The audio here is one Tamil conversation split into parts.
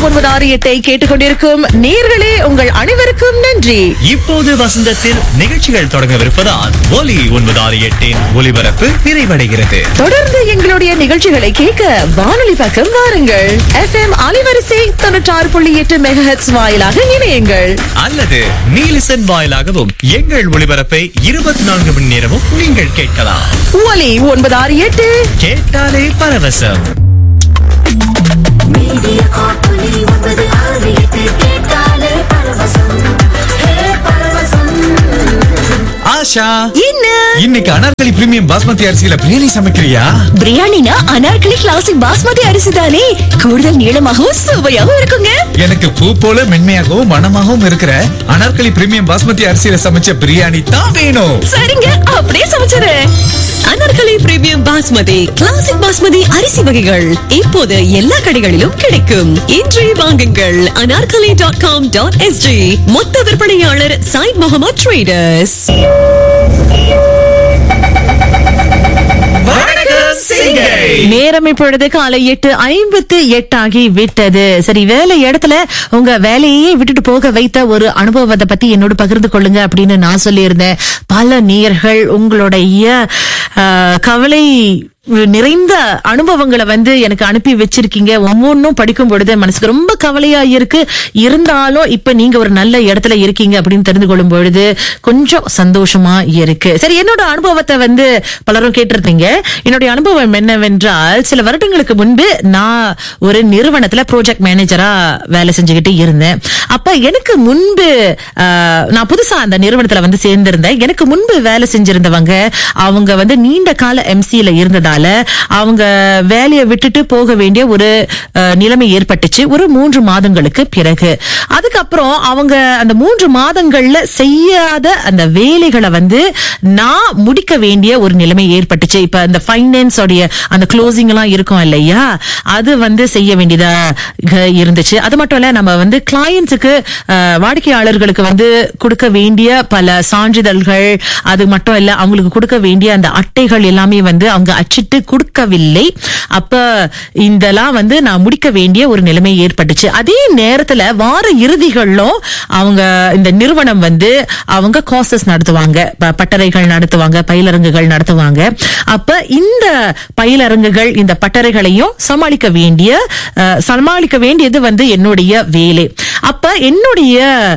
ஒன்பது ஆறு எட்டை கேட்டுக்கொண்டிருக்கும் நேர்களே உங்கள் அனைவருக்கும் நன்றி இப்போது வசந்தத்தில் நிகழ்ச்சிகள் தொடங்கவிருப்பதால் ஒலி ஒன்பது ஆறு எட்டின் ஒலிபரப்பு நிறைவடைகிறது தொடர்ந்து எங்களுடைய நிகழ்ச்சிகளை கேட்க வானொலி பக்கம் வாருங்கள் எஃப் எம் அலைவரிசை தொண்ணூற்றாறு புள்ளி எட்டு மெகஹெட்ஸ் வாயிலாக இணையுங்கள் அல்லது நீலிசன் வாயிலாகவும் எங்கள் ஒளிபரப்பை இருபத்தி நான்கு மணி நேரமும் நீங்கள் கேட்கலாம் ஒலி ஒன்பது ஆறு எட்டு கேட்டாலே பரவசம் மீடியா காப்பொலி ஒன்பது ஆறு எட்டு கேட்டாலே பரவசம் ஹே பரவசம் ஆஷா என்ன இன்னைக்கு அனார்கலி பிரீமியம் பாஸ்மதி அரிசியில பிரியாணி சமைக்கிறியா பிரியாணினா அனார்கலி கிளாசிக் பாஸ்மதி அரிசி தானே கூடுதல் நீளமாகவும் சுவையாகவும் இருக்குங்க எனக்கு பூ போல மென்மையாகவும் மணமாகவும் இருக்கிற அனார்கலி பிரீமியம் பாஸ்மதி அரிசியில சமைச்ச பிரியாணி தான் வேணும் சரிங்க அப்படியே சமைச்சிடுறேன் அனார்கலி பிரீமியம் பாஸ்மதி கிளாசிக் பாஸ்மதி அரிசி வகைகள் இப்போது எல்லா கடைகளிலும் கிடைக்கும் இன்றே வாங்குங்கள் Anarkali dot com dot SG மொத்த விற்பனையாளர் சாயித் முகமது ட்ரேடர்ஸ் நேரம் இப்பொழுது காலை எட்டு ஐம்பத்து எட்டாகி விட்டது சரி வேலை இடத்துல உங்க வேலையே விட்டுட்டு போக வைத்த ஒரு அனுபவத்தை பத்தி என்னோட பகிர்ந்து கொள்ளுங்க அப்படின்னு நான் சொல்லியிருந்தேன் பல நேர்கள் உங்களுடைய ஆஹ், கவலை நிறைந்த அனுபவங்களை வந்து எனக்கு அனுப்பி வச்சிருக்கீங்க ஒவ்வொன்றும் படிக்கும் பொழுது மனசுக்கு ரொம்ப கவலையா இருக்கு இருந்தாலும் இப்ப நீங்க ஒரு நல்ல இடத்துல இருக்கீங்க அப்படின்னு தெரிந்து கொள்ளும் பொழுது கொஞ்சம் சந்தோஷமா இருக்கு சரி என்னோட அனுபவத்தை வந்து பலரும் கேட்டிருந்தீங்க என்னுடைய அனுபவம் என்னவென்றால் சில வருடங்களுக்கு முன்பு நான் ஒரு நிறுவனத்துல ப்ராஜெக்ட் மேனேஜரா வேலை செஞ்சுக்கிட்டு இருந்தேன் அப்ப எனக்கு முன்பு ஆஹ், நான் புதுசா அந்த நிறுவனத்துல வந்து சேர்ந்திருந்தேன் எனக்கு முன்பு வேலை செஞ்சிருந்தவங்க அவங்க வந்து நீண்ட கால எம்சில இருந்ததால அவங்க வேலையை விட்டுட்டு போக வேண்டிய ஒரு அஹ், நிலைமை ஏற்பட்டுச்சு ஒரு மூன்று மாதங்களுக்கு பிறகு அதுக்கப்புறம் அவங்க அந்த மூன்று மாதங்கள்ல செய்யாத அந்த வேலைகளை வந்து நான் முடிக்க வேண்டிய ஒரு நிலைமை ஏற்பட்டுச்சு இப்ப அந்த ஃபைனான்ஸ் உடைய அந்த க்ளோசிங் எல்லாம் இருக்கும் இல்லையா அது வந்து செய்ய வேண்டியதா க- இருந்துச்சு அது மட்டும் இல்ல நம்ம வந்து கிளையன்ஸுக்கு வாடிக்கையாளர்களுக்கு வந்து கொடுக்க வேண்டிய பல சான்றிதழ்கள் அது மட்டும் இல்ல அவங்களுக்கு கொடுக்க வேண்டிய அந்த அட்டைகள் எல்லாமே வந்து அவங்க அச்சிட்டு கொடுக்கவில்லை அப்ப இதெல்லாம் வந்து நான் முடிக்க வேண்டிய ஒரு நிலைமை ஏற்பட்டுச்சு அதே நேரத்துல வார இறுதிகளிலும் அவங்க இந்த நிறுவனம் வந்து அவங்க கோர்சஸ் நடத்துவாங்க ப- பட்டறைகள் நடத்துவாங்க பயிலரங்குகள் நடத்துவாங்க அப்ப இந்த பயிலரங்குகள் இந்த பட்டறைகளையும் சமாளிக்க வேண்டிய அஹ், சமாளிக்க வேண்டியது வந்து என்னுடைய வேலை அப்ப என்னுடைய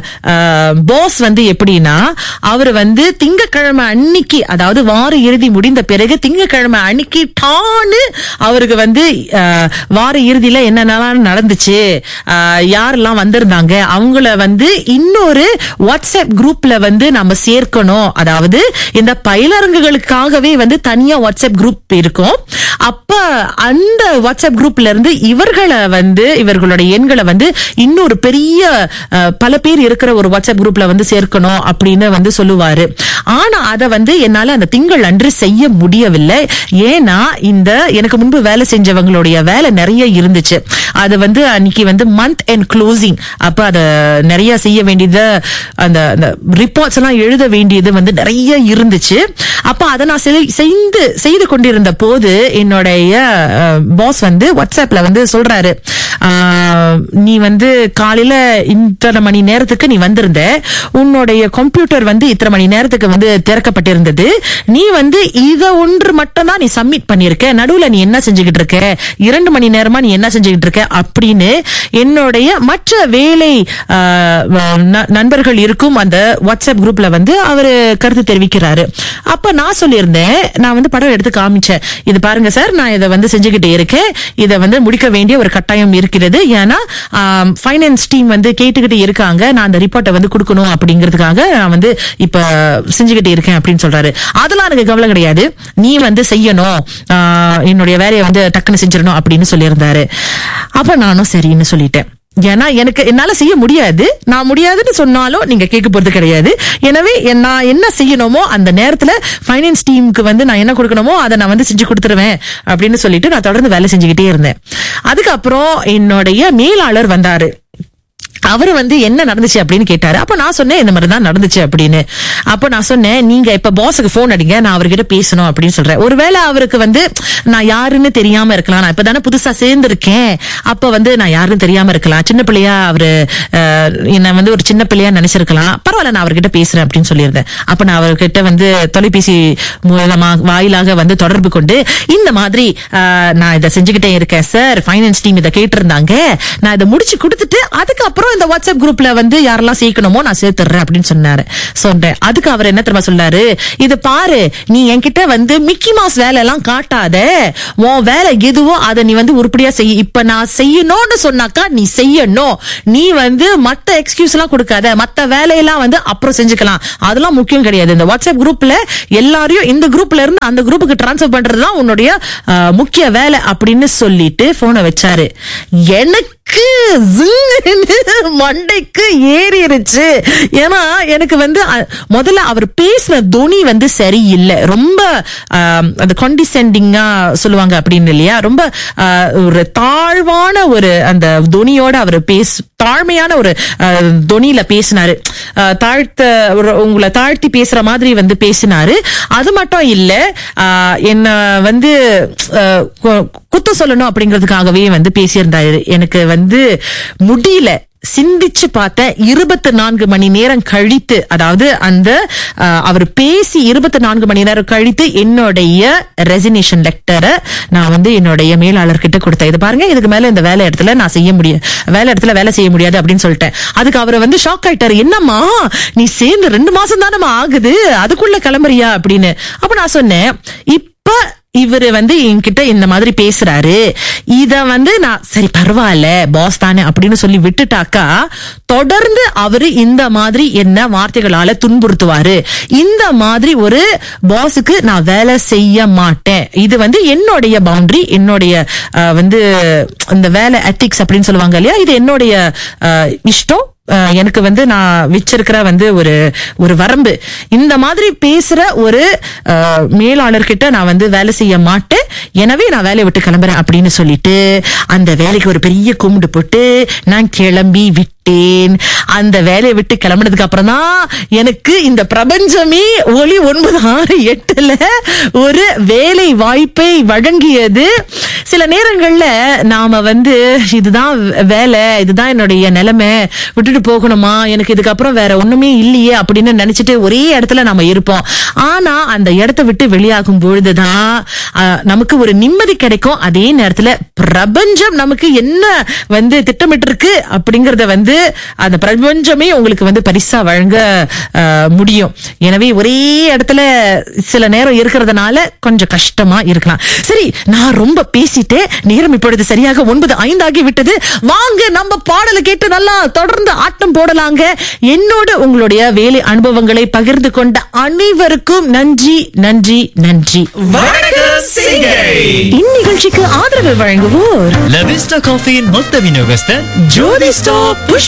பாஸ் வந்து எப்படின்னா அவர் வந்து திங்கக்கிழமை அன்னைக்கு அதாவது வார இறுதி முடிந்த பிறகு திங்கக்கிழமை அன்னைக்கு டான்னு அவருக்கு வந்து அஹ், வார இறுதியில என்னென்னலாம் நடந்துச்சு அஹ், யாரெல்லாம் வந்திருந்தாங்க அவங்கள வந்து இன்னொரு வாட்ஸ்அப் குரூப்ல வந்து நம்ம சேர்க்கணும் அதாவது இந்த பயிலரங்குகளுக்காகவே வந்து தனியா வாட்ஸ்அப் குரூப் இருக்கும் அப்ப அந்த வாட்ஸ்அப் குரூப்ல இருந்து இவர்களை வந்து இவர்களோட எண்களை வந்து இன்னொரு பெரிய அஹ், பல பேர் இருக்கிற ஒரு வாட்ஸ்அப் குரூப்ல வந்து சேர்க்கணும் அப்படின்னு வந்து சொல்லுவாரு ஆனா அத வந்து என்னால அந்த திங்கள் அன்று செய்ய முடியவில்லை ஏன்னா இந்த எனக்கு முன்பு வேலை செஞ்சவங்களுடைய வேலை நிறைய இருந்துச்சு அது வந்து அன்னைக்கு வந்து மந்த் அண்ட் க்ளோசிங் அப்ப அத நிறைய செய்ய வேண்டியது அந்த அந்த ரிப்போர்ட்ஸ் எல்லாம் எழுத வேண்டியது வந்து நிறைய இருந்துச்சு அப்ப அதை நான் செய்- செய்து செய்து கொண்டிருந்த போது என்னுடைய பாஸ் வந்து வாட்ஸ்அப்ல வந்து சொல்றாரு ஆஹ், நீ வந்து காலையில இத்தனை மணி நேரத்துக்கு நீ வந்திருந்த உன்னுடைய கம்ப்யூட்டர் வந்து இத்தனை மணி நேரத்துக்கு வந்து திறக்கப்பட்டிருந்தது நீ வந்து இத ஒன்று மட்டும் தான் நீ சப்மிட் பண்ணிருக்க நடுவுல நீ என்ன செஞ்சுக்கிட்டு இருக்க இரண்டு மணி நேரமா நீ என்ன செஞ்சுக்கிட்டு இருக்க அப்படின்னு என்னுடைய மற்ற வேலை ஆஹ், ந- நண்பர்கள் இருக்கும் அந்த வாட்ஸ்அப் குரூப்ல வந்து அவரு கருத்து தெரிவிக்கிறாரு அப்ப நான் சொல்லியிருந்தேன் நான் வந்து படம் எடுத்து காமிச்சேன் இது பாருங்க சார் நான் இதை வந்து செஞ்சுக்கிட்டே இருக்கேன் இதை வந்து முடிக்க வேண்டிய ஒரு கட்டாயம் இருக்கிறது ஏன்னா ஃபைனான்ஸ் டீம் வந்து கேட்டுக்கிட்டு இருக்காங்க நான் அந்த ரிப்போர்ட்டை வந்து கொடுக்கணும் அப்படிங்கிறதுக்காக நான் வந்து இப்ப செஞ்சுக்கிட்டே இருக்கேன் அப்படின்னு சொல்றாரு அதெல்லாம் எனக்கு கவலை கிடையாது நீ வந்து செய்யணும் ஆஹ், என்னுடைய வேலையை வந்து டக்குன்னு செஞ்சிடணும் அப்படின்னு சொல்லியிருந்தாரு அப்ப நானும் சரின்னு சொல்லிட்டேன் ஏன்னா எனக்கு என்னால செய்ய முடியாது நான் முடியாதுன்னு சொன்னாலும் நீங்க கேட்க போறது கிடையாது எனவே என் நான் என்ன செய்யணுமோ அந்த நேரத்துல ஃபைனான்ஸ் டீமுக்கு வந்து நான் என்ன கொடுக்கணுமோ அதை நான் வந்து செஞ்சு கொடுத்துருவேன் அப்படின்னு சொல்லிட்டு நான் தொடர்ந்து வேலை செஞ்சுக்கிட்டே இருந்தேன் அதுக்கப்புறம் என்னுடைய மேலாளர் வந்தாரு அவரு வந்து என்ன நடந்துச்சு அப்படின்னு கேட்டாரு அப்ப நான் சொன்னேன் இந்த மாதிரி தான் நடந்துச்சு அப்படின்னு அப்ப நான் சொன்னேன் நீங்க இப்ப பாஸுக்கு போன் அடிங்க நான் அவர்கிட்ட பேசணும் அப்படின்னு சொல்றேன் ஒருவேளை அவருக்கு வந்து நான் யாருன்னு தெரியாம இருக்கலாம் நான் இப்பதானே புதுசா சேர்ந்திருக்கேன் அப்ப வந்து நான் யாருன்னு தெரியாம இருக்கலாம் சின்ன பிள்ளையா அவரு அஹ், என்ன வந்து ஒரு சின்ன பிள்ளையா நினைச்சிருக்கலாம் பரவாயில்ல நான் அவர்கிட்ட பேசுறேன் அப்படின்னு சொல்லியிருந்தேன் அப்ப நான் அவர்கிட்ட வந்து தொலைபேசி மூலமா வாயிலாக வந்து தொடர்பு கொண்டு இந்த மாதிரி அஹ், நான் இதை செஞ்சுக்கிட்டே இருக்கேன் சார் ஃபைனான்ஸ் டீம் இதை கேட்டிருந்தாங்க நான் இதை முடிச்சு கொடுத்துட்டு அதுக்கப்புறம் இந்த வாட்ஸ்அப் குரூப்ல வந்து யாரெல்லாம் சேர்க்கணுமோ நான் சேர்த்துறேன் அப்படின்னு சொன்னாரு சொன்னேன் அதுக்கு அவர் என்ன தெரியுமா சொன்னாரு இது பாரு நீ என்கிட்ட வந்து மிக்கி மாஸ் வேலை எல்லாம் காட்டாத உன் வேலை எதுவோ அதை நீ வந்து உருப்படியா செய்ய இப்ப நான் செய்யணும்னு சொன்னாக்கா நீ செய்யணும் நீ வந்து மத்த எக்ஸ்கியூஸ் எல்லாம் கொடுக்காத மத்த வேலையெல்லாம் வந்து அப்புறம் செஞ்சுக்கலாம் அதெல்லாம் முக்கியம் கிடையாது இந்த வாட்ஸ்அப் குரூப்ல எல்லாரையும் இந்த குரூப்ல இருந்து அந்த குரூப்புக்கு டிரான்ஸ்ஃபர் பண்றதுதான் உன்னுடைய அஹ், முக்கிய வேலை அப்படின்னு சொல்லிட்டு போனை வச்சாரு எனக்கு ஜிங்குன்னு மண்டைக்கு ஏறிடுச்சு ஏன்னா எனக்கு வந்து அ- முதல்ல அவர் பேசின துணி வந்து சரியில்லை ரொம்ப ஆம், அது கான்டிசெண்டிங்கா சொல்லுவாங்க அப்படின்னு இல்லையா ரொம்ப ஆ, ஒரு தாழ்வான ஒரு அந்த துணியோட அவர் பேச தாழ்மையான ஒரு ஆ, தொனியில பேசினாரு ஆ, தாழ்த்த ஒரு- உங்களை தாழ்த்தி பேசுற மாதிரி வந்து பேசினாரு அது மட்டும் இல்ல ஆ, என்ன வந்து ஆ, கு- குத்தம் சொல்லணும் அப்படிங்கிறதுக்காகவே வந்து பேசியிருந்தாரு எனக்கு வந்து முடியல சிந்திச்சு பார்த்த இருபத்தி நான்கு மணி நேரம் கழித்து அதாவது அந்த அஹ், அவர் பேசி இருபத்தி நான்கு மணி நேரம் கழித்து என்னுடைய ரெசினேஷன் லெட்டரை நான் வந்து என்னுடைய மேலாளர் கிட்ட கொடுத்தேன் இது பாருங்க இதுக்கு மேல இந்த வேலை இடத்துல நான் செய்ய முடியும் வேலை இடத்துல வேலை செய்ய முடியாது அப்படின்னு சொல்லிட்டேன் அதுக்கு அவர் வந்து ஷாக் ஆயிட்டாரு என்னம்மா நீ சேர்ந்து ரெண்டு மாசம் தானம்மா ஆகுது அதுக்குள்ள கிளம்புறியா அப்படின்னு அப்ப நான் சொன்னேன் இப்ப இவரு வந்து என்கிட்ட இந்த மாதிரி பேசுறாரு இத வந்து நான் சரி பரவாயில்ல பாஸ் தானே அப்படின்னு சொல்லி விட்டுட்டாக்கா தொடர்ந்து அவரு இந்த மாதிரி என்ன வார்த்தைகளால துன்புறுத்துவாரு இந்த மாதிரி ஒரு பாஸுக்கு நான் வேலை செய்ய மாட்டேன் இது வந்து என்னுடைய பவுண்டரி என்னுடைய அஹ், வந்து இந்த வேலை எத்திக்ஸ் அப்படின்னு சொல்லுவாங்க இல்லையா இது என்னுடைய அஹ், இஷ்டம் அஹ் எனக்கு வந்து நான் வச்சிருக்கிற வந்து ஒரு ஒரு வரம்பு இந்த மாதிரி பேசுற ஒரு அஹ், மேலாளர்கிட்ட நான் வந்து வேலை செய்ய மாட்டேன் எனவே நான் வேலையை விட்டு கிளம்புறேன் அப்படின்னு சொல்லிட்டு அந்த வேலைக்கு ஒரு பெரிய கும்பிடு போட்டு நான் கிளம்பி விட்டேன் அந்த வேலையை விட்டு கிளம்புனதுக்கு அப்புறம் தான் எனக்கு இந்த பிரபஞ்சமே ஒளி ஒன்பது ஆறு எட்டுல ஒரு வேலை வாய்ப்பை வழங்கியது சில நேரங்கள்ல நாம வந்து இதுதான் வேலை இதுதான் என்னுடைய நிலைமை விட்டுட்டு போகணுமா எனக்கு இதுக்கப்புறம் வேற ஒண்ணுமே இல்லையே அப்படின்னு நினைச்சிட்டு ஒரே இடத்துல நாம இருப்போம் ஆனா அந்த இடத்த விட்டு வெளியாகும் பொழுதுதான் ஆஹ், நமக்கு ஒரு நிம்மதி கிடைக்கும் அதே நேரத்துல பிரபஞ்சம் நமக்கு என்ன வந்து திட்டமிட்டு இருக்கு அப்படிங்கறத வந்து அந்த பிரபஞ்சமே உங்களுக்கு வந்து பரிசா வழங்க ஆஹ், முடியும் எனவே ஒரே இடத்துல சில நேரம் இருக்கிறதுனால கொஞ்சம் கஷ்டமா இருக்கலாம் சரி நான் ரொம்ப பேசிட்டேன் நேரம் இப்பொழுது சரியாக ஒன்பது ஐந்தாகி விட்டது வாங்க நம்ம பாடலை கேட்டு நல்லா தொடர்ந்து ஆட்டம் போடலாங்க என்னோட உங்களுடைய வேலை அனுபவங்களை பகிர்ந்து கொண்ட அனைவருக்கும் நன்றி நன்றி நன்றி வணக்கம் சிங்கை இந்நிகழ்ச்சிக்கு ஆதரவு வழங்குவோர் லவிஸ்டா காஃபியின் மொத்த விநியோகஸ்தர் ஜோதி ஸ்டாப் புஷ்பா